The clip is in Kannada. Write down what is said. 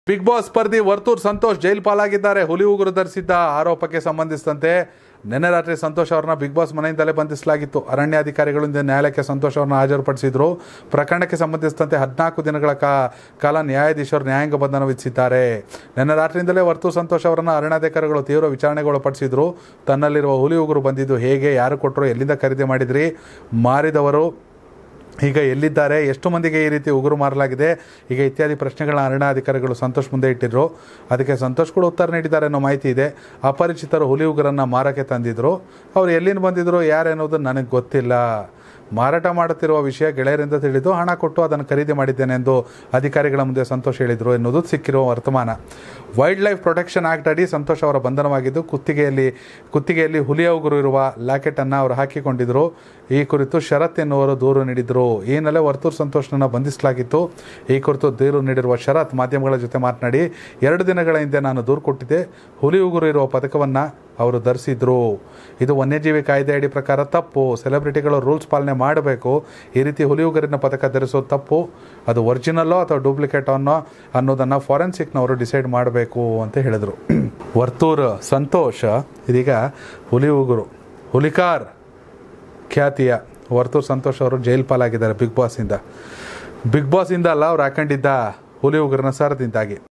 ಬಿಗ್ ಬಾಸ್ ಸ್ಪರ್ಧಿ ವರ್ತೂರ್ ಸಂತೋಷ್ ಜೈಲು ಪಾಲಾಗಿದ್ದಾರೆ ಹುಲಿ ಉಗುರು ಧರಿಸಿದ್ದ ಆರೋಪಕ್ಕೆ ಸಂಬಂಧಿಸಿದಂತೆ ನಿನ್ನೆ ರಾತ್ರಿ ಸಂತೋಷ್ ಅವರನ್ನ ಬಿಗ್ ಬಾಸ್ ಮನೆಯಿಂದಲೇ ಬಂಧಿಸಲಾಗಿತ್ತು ಅರಣ್ಯಾಧಿಕಾರಿಗಳಿಂದ ನ್ಯಾಯಾಲಯಕ್ಕೆ ಸಂತೋಷ್ ಅವರನ್ನ ಹಾಜರುಪಡಿಸಿದ್ರು ಪ್ರಕರಣಕ್ಕೆ ಸಂಬಂಧಿಸಿದಂತೆ ಹದಿನಾಲ್ಕು ದಿನಗಳ ಕಾ ಕಾಲ ನ್ಯಾಯಾಧೀಶರು ನ್ಯಾಯಾಂಗ ಬಂಧನ ವಿಧಿಸಿದ್ದಾರೆ ನಿನ್ನೆ ರಾತ್ರಿಯಿಂದಲೇ ವರ್ತೂರ್ ಸಂತೋಷ್ ಅವರನ್ನು ಅರಣ್ಯಾಧಿಕಾರಿಗಳು ತೀವ್ರ ವಿಚಾರಣೆಗೆ ಒಳಪಡಿಸಿದ್ರು ತನ್ನಲ್ಲಿರುವ ಹುಲಿ ಉಗುರು ಬಂದಿದ್ದು ಹೇಗೆ ಯಾರು ಕೊಟ್ಟರು ಎಲ್ಲಿಂದ ಖರೀದಿ ಮಾಡಿದ್ರಿ ಮಾರಿದವರು ಈಗ ಎಲ್ಲಿದ್ದಾರೆ ಎಷ್ಟು ಮಂದಿಗೆ ಈ ರೀತಿ ಉಗುರು ಮಾರಲಾಗಿದೆ ಈಗ ಇತ್ಯಾದಿ ಪ್ರಶ್ನೆಗಳನ್ನ ಅರಣ್ಯಾಧಿಕಾರಿಗಳು ಸಂತೋಷ್ ಮುಂದೆ ಇಟ್ಟಿದ್ರು ಅದಕ್ಕೆ ಸಂತೋಷ್ ಕೂಡ ಉತ್ತರ ನೀಡಿದ್ದಾರೆ ಅನ್ನೋ ಮಾಹಿತಿ ಇದೆ ಅಪರಿಚಿತರು ಹುಲಿ ಉಗುರನ್ನು ಮಾರಕ್ಕೆ ತಂದಿದ್ರು ಅವ್ರು ಎಲ್ಲಿಂದ ಬಂದಿದ್ರು ಯಾರೇನೋದು ನನಗೆ ಗೊತ್ತಿಲ್ಲ ಮಾರಾಟ ಮಾಡುತ್ತಿರುವ ವಿಷಯ ಗೆಳೆಯರಿಂದ ತಿಳಿದು ಹಣ ಕೊಟ್ಟು ಅದನ್ನು ಖರೀದಿ ಮಾಡಿದ್ದೇನೆ ಎಂದು ಅಧಿಕಾರಿಗಳ ಮುಂದೆ ಸಂತೋಷ್ ಹೇಳಿದರು ಎನ್ನುವುದು ಸಿಕ್ಕಿರುವ ವರ್ತಮಾನ ವೈಲ್ಡ್ ಲೈಫ್ ಪ್ರೊಟೆಕ್ಷನ್ ಆಕ್ಟ್ ಅಡಿ ಸಂತೋಷ್ ಅವರ ಬಂಧನವಾಗಿದ್ದು ಕುತ್ತಿಗೆಯಲ್ಲಿ ಕುತ್ತಿಗೆಯಲ್ಲಿ ಹುಲಿಯ ಉಗುರು ಇರುವ ಲ್ಯಾಕೆಟನ್ನು ಅವರು ಹಾಕಿಕೊಂಡಿದ್ದರು ಈ ಕುರಿತು ಶರತ್ ಎನ್ನುವರು ದೂರು ನೀಡಿದರು ಈ ಹಿನ್ನೆಲೆ ವರ್ತೂರ್ ಸಂತೋಷ್ನನ್ನು ಬಂಧಿಸಲಾಗಿತ್ತು ಈ ಕುರಿತು ದೂರು ನೀಡಿರುವ ಶರತ್ ಮಾಧ್ಯಮಗಳ ಜೊತೆ ಮಾತನಾಡಿ ಎರಡು ದಿನಗಳ ಹಿಂದೆ ನಾನು ದೂರು ಕೊಟ್ಟಿದ್ದೆ ಹುಲಿ ಉಗುರು ಇರುವ ಪದಕವನ್ನು ಅವರು ಧರಿಸಿದ್ರು ಇದು ವನ್ಯಜೀವಿ ಕಾಯ್ದೆ ಅಡಿ ಪ್ರಕಾರ ತಪ್ಪು ಸೆಲೆಬ್ರಿಟಿಗಳು ರೂಲ್ಸ್ ಪಾಲನೆ ಮಾಡಬೇಕು ಈ ರೀತಿ ಹುಲಿ ಉಗುರಿನ ಪದಕ ಧರಿಸೋದು ತಪ್ಪು ಅದು ಒರಿಜಿನಲ್ಲೋ ಅಥವಾ ಡೂಪ್ಲಿಕೇಟೋ ಅನ್ನೋ ಅನ್ನೋದನ್ನು ಫಾರೆನ್ಸಿಕ್ನವರು ಡಿಸೈಡ್ ಮಾಡಬೇಕು ಅಂತ ಹೇಳಿದರು ವರ್ತೂರ್ ಸಂತೋಷ್ ಇದೀಗ ಹುಲಿ ಉಗುರು ಹುಲಿಕಾರ್ ಖ್ಯಾತಿಯ ವರ್ತೂರ್ ಸಂತೋಷ್ ಅವರು ಜೈಲ್ ಪಾಲಾಗಿದ್ದಾರೆ ಬಿಗ್ ಬಾಸಿಂದ ಬಿಗ್ ಬಾಸಿಂದ ಅಲ್ಲ ಅವ್ರು ಹಾಕೊಂಡಿದ್ದ ಹುಲಿ ಉಗುರಿನ ಸರದಿಂದಾಗಿ